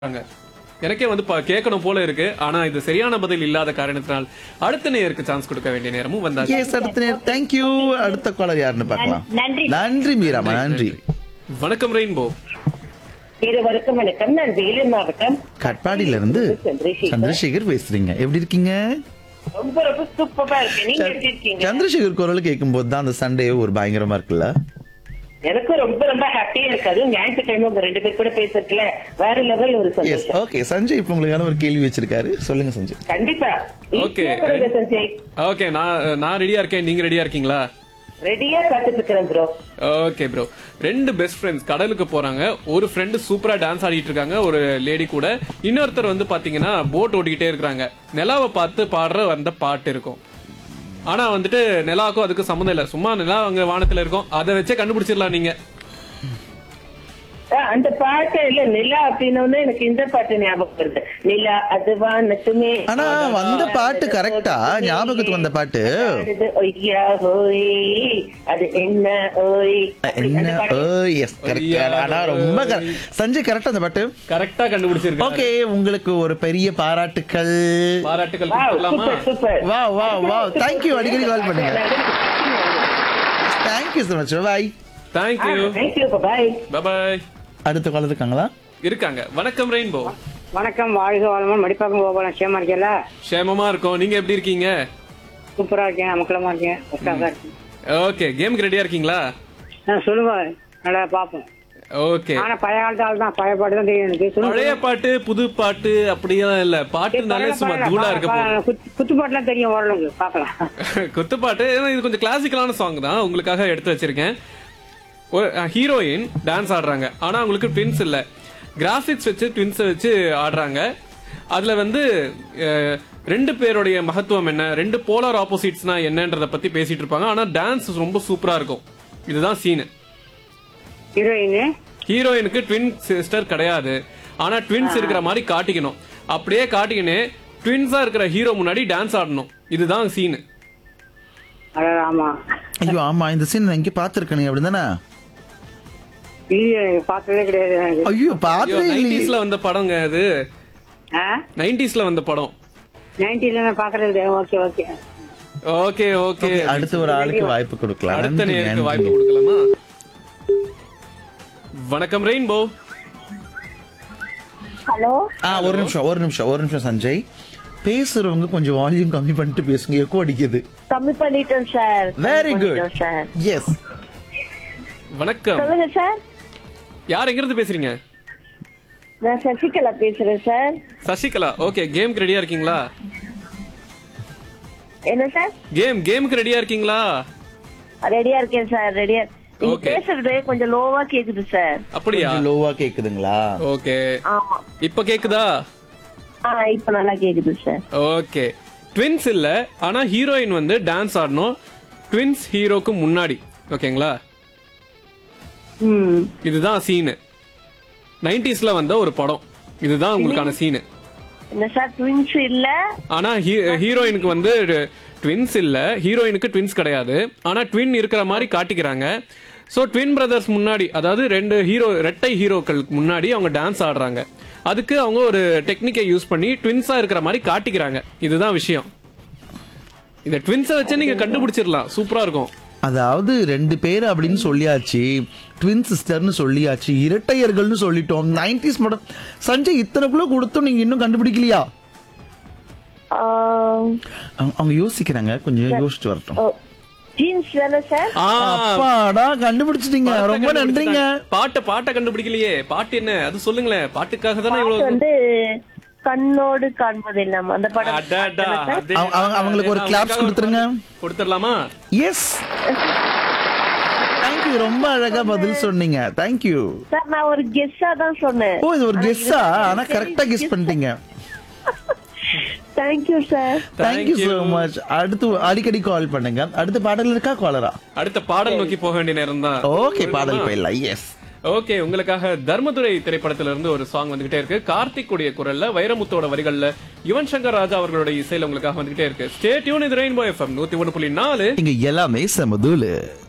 சொல்றாங்க எனக்கே வந்து ப- கேட்கணும் போல இருக்கு ஆனா இது சரியான பதில் இல்லாத காரணத்தினால் அடுத்த நேருக்கு சான்ஸ் கொடுக்க வேண்டிய நேரமும் வந்தாச்சு எஸ் அடுத்த நேரம் தேங்க்யூ அடுத்த காலர் யாருன்னு பார்க்கலாம் நன்றி. நன்றி மீராமா நன்றி வணக்கம் ரெயின்போ இருவருக்கும் வணக்கம் நான் வேலூர் மாவட்டம் கட்பாடியில இருந்து சந்திரசேகர். சந்திரசேகர் பேசுறீங்க எப்படி இருக்கீங்க ரொம்ப ரொம்ப சூப்பரா இருக்கு நீங்க எப்படி இருக்கீங்க சந்திரசேகர் குரல் கேட்கும் போது தான் அந்த சண்டே ஒரு பயங்கரமா இருக்குல்ல எனக்கும் ரொம்ப ரொம்ப ஹாப்பியா இருக்கு அதுவும் ஞாயிற்றுக்கிழமை உங்க ரெண்டு பேர் கூட பேசுறதுல வேற லெவல் ஒரு எஸ் சந்தோஷம் ஓகே சஞ்சய் இப்ப உங்களுக்கான ஒரு கேள்வி வச்சிருக்காரு சொல்லுங்க சஞ்சய் கண்டிப்பா Okay. ஈஸியா கொடுங்க சஞ்சய் ஓகே நான் நான் ரெடியா இருக்கேன் நீங்க ரெடியா இருக்கீங்களா ரெடியா காத்துட்டு இருக்கிறேன் ப்ரோ ஓகே ப்ரோ ரெண்டு பெஸ்ட் ஃப்ரெண்ட்ஸ் கடலுக்கு போறாங்க ஒரு ஃப்ரெண்டு சூப்பரா டான்ஸ் ஆடிட்டு இருக்காங்க ஒரு லேடி கூட இன்னொருத்தர் வந்து பாத்தீங்கன்னா போட் ஓட்டிக்கிட்டே இருக்காங்க நிலாவை பார்த்து பாடுற அந்த பாட்டு இருக்கும் ஆனா வந்துட்டு நிலாவுக்கும் அதுக்கு சம்மந்தம் இல்ல சும்மா நிலா அங்க வானத்துல இருக்கும் அதை வச்சே கண்டுபிடிச்சிடலாம் நீங்க அந்த பாட்டு இல்ல நிலா அப்படின்னோடனே எனக்கு இந்த பாட்டு ஞாபகம் வருது நிலா அதுவா நட்டுமே ஆனா வந்த பாட்டு கரெக்டா ஞாபகத்துக்கு வந்த பாட்டு ஆடுது ஒய்யா ஹோய் அது என்ன ஓய் என்ன அந்த பாட்டு எஸ் கரெக்ட் ஆனா ரொம்ப correct. சஞ்சய் கரெக்டா அந்த பாட்டு கரெக்டா கண்டுபிடிச்சிருக்காங்க ஓகே உங்களுக்கு ஒரு பெரிய பாராட்டுக்கள் பாராட்டுகள் Wow, கொடுத்துடலாமா super, super. வா வா வா தேங்க்யூ அடிக்கடி கால் பண்ணுங்க thank you so much bye thank you Thank you, bye-bye. Bye bye அடுத்த கால் இருக்காங்களா இருக்காங்க வணக்கம் ரெயின்போ வணக்கம் வாழ்க வளமுடன் மடிப்பாக்கம் கோபாலம் சேமா இருக்கேல்ல க்ஷேமமா இருக்கும் நீங்க எப்படி இருக்கீங்க சூப்பரா இருக்கேன் அமக்கலமா இருக்கேன் ஒட்டாக இருக்கேன் ஓகே கேமுக்கு ரெடியா இருக்கீங்களா ஆ, சொல்லுங்க நல்லா பார்ப்போம் ஓகே ஆனா பழைய காலத்து ஆள் தான் பழைய பாட்டு தான் தெரியும் எனக்கு சொல்லுங்க பழைய பாட்டு புது பாட்டு அப்படியெல்லாம் இல்ல பாட்டுனாலே சும்மா தூளா இருக்க போகுது குத்து- குத்து பாட்டுலாம் தெரியும் ஓரளவுக்கு பார்க்கலாம் குத்துப்பாட்டு ஏன்னா இது கொஞ்சம் கிளாசிக்கலான சாங் தான் உங்களுக்காக எடுத்து வச்சிருக்கேன் ஒரு ஹீரோயின் டான்ஸ் ஆடுறாங்க ஆனா அவங்களுக்கு ட்வின்ஸ் இல்ல கிராபிக்ஸ் வச்சு ட்வின்ஸை வச்சு ஆடுறாங்க அதுல வந்து அஹ், ரெண்டு பேருடைய மகத்துவம் என்ன ரெண்டு போலார் ஆப்போசிட்ஸ்னா என்னன்றத பத்தி பேசிட்டு இருப்பாங்க ஆனா டான்ஸ் ரொம்ப சூப்பரா இருக்கும் இதுதான் சீனு ஹீரோயின் ஹீரோயினுக்கு ட்வின் சிஸ்டர் கிடையாது ஆனா ட்வின்ஸ் இருக்கிற மாதிரி காட்டிக்கணும் அப்படியே காட்டிக்கினே ட்வின்ஸா இருக்கிற ஹீரோ முன்னாடி டான்ஸ் ஆடணும் இதுதான் சீனு அதான் ஆமா ஐயோ ஆமா இந்த சீன் நான் இங்க பாத்துருக்கேன் அப்படிதானே இல்லையே எனக்கு பார்த்ததே கிடையாது எனக்கு ஐயோ பார்த்ததே இல்லையே நைன்டிஸ்ல வந்த படங்க அது ஆ நைன்டிஸ்ல வந்த படம் நைன்டில நான் பார்க்கறது okay okay okay okay Okay, அடுத்த ஒரு ஆளுக்கு வாய்ப்பு கொடுக்கலாம் அடுத்த நன்றி, நேருக்கு நன்றி. வாய்ப்பு கொடுக்கலாமா வணக்கம் ரெயின்போ ஹலோ ஆ ஒரு நிமிஷம் ஒரு நிமிஷம் ஒரு நிமிஷம் சஞ்சய் பேசுறவங்க கொஞ்சம் வால்யூம் கம்மி பண்ணிட்டு பேசுங்க எக்கோ அடிக்குது கம்மி பண்ணிட்டோம் sir very good sir yes வணக்கம் சொல்லுங்க சார் யார் எங்க இருந்து பேசுறீங்க நான் சசிகலா பேசுறேன் சார் சசிகலா ஓகே கேம்க்கு ரெடியா இருக்கீங்களா என்ன சார் கேம் கேமுக்கு ரெடியா இருக்கீங்களா ரெடியா இருக்கேன் சார் ரெடியா நீங்க Okay. பேசுறது கொஞ்சம் லோவா கேக்குது சார் அப்படியா லோவா கேக்குதுங்களா ஓகே ஆமா இப்ப கேக்குதா ஆ இப்ப நல்லா கேக்குது சார் ஓகே ட்வின்ஸ் இல்ல ஆனா ஹீரோயின் வந்து டான்ஸ் ஆடணும் ட்வின்ஸ் ஹீரோக்கு முன்னாடி ஓகேங்களா ம் இதுதான் சீனு நைன்டிஸ்ல வந்த ஒரு படம் இதுதான் உங்களுக்கான சீனு என்ன சார் ட்வின்ஸ் இல்ல ஆனா ஹீ- ஹீரோயினுக்கு வந்து ட்வின்ஸ் இல்ல ஹீரோயினுக்கு ட்வின்ஸ் கிடையாது ஆனா ட்வின் இருக்கிற மாதிரி காட்டிக்கிறாங்க சோ ட்வின் பிரதர்ஸ் முன்னாடி அதாவது ரெண்டு ஹீரோ ரெட்டை ஹீரோக்களுக்கு முன்னாடி அவங்க டான்ஸ் ஆடுறாங்க அதுக்கு அவங்க ஒரு டெக்னிக்கை யூஸ் பண்ணி ட்வின்ஸா இருக்கிற மாதிரி காட்டிக்கிறாங்க இதுதான் விஷயம் இந்த ட்வின்ஸை வச்சு நீங்க கண்டுபிடிச்சிடலாம் சூப்பரா இருக்கும் அதாவது ரெண்டு பேர் அப்படின்னு சொல்லியாச்சு ட்வின் சிஸ்டர்னு சொல்லியாச்சு இரட்டையர்கள்னு சொல்லிட்டோம் நைன்டிஸ் மாடல் சஞ்சய் இத்தனைக்குள்ள கொடுத்தும் நீங்க இன்னும் கண்டுபிடிக்கலையா அவங்க- அவங்க யோசிக்கிறாங்க கொஞ்சம் யோசிச்சு வரட்டும் ஜீன்ஸ் தானே சார் ஆ, அப்பாடா கண்டுபிடிச்சிட்டீங்க பாட்டை ரொம்ப நன்றிங்க கண்டுபிடிச்சிட்டாங்க. பாட்டை பாட்டை கண்டுபிடிக்கலையே பாட்டு என்ன அது சொல்லுங்களேன் பாட்டுக்காக தானே பாட்டு இவ்வளவு வந்து கண்ணோடு காண்பதெல்லாம் அந்த படம் அடடா, அதே- அவங்க- அவங்க- அவங்களுக்கு ஒரு claps கொடுத்துருங்க. கொடுத்துடலாமா எஸ் தேங்க்யூ ரொம்ப அழகா பதில் சொன்னீங்க தேங்க்யூ சார் நான் ஒரு கெஸ்ஸா தான் சொன்னேன் ஓ இது ஒரு கெஸ்ஸா ஆனா கரெக்டா கெஸ் பண்ணிட்டீங்க thank you sir thank you Thank so you. Much அடுத்து அடிக்கடி கால் பண்ணுங்க அடுத்த பாடல் இருக்கா காலரா அடுத்த பாடல் நோக்கி போக வேண்டிய நேரம் தான் ஓகே பாடல் போயிடலாம் எஸ் ஓகே உங்களுக்காக தர்மதுரை திரைப்படத்துல இருந்து ஒரு சாங் வந்துகிட்டே இருக்கு கார்த்திக் உடைய குரல்ல வைரமுத்தோட வரிகள்ல யுவன் சங்கர் ராஜா அவர்களுடைய இசையில உங்களுக்காக வந்துகிட்டே இருக்கு ஸ்டே டியூன் இது ரெயின்போ எஃப்எம் நூத்தி ஒண்ணு புள்ளி நாலு இங்க எல்லாமே சமதூலு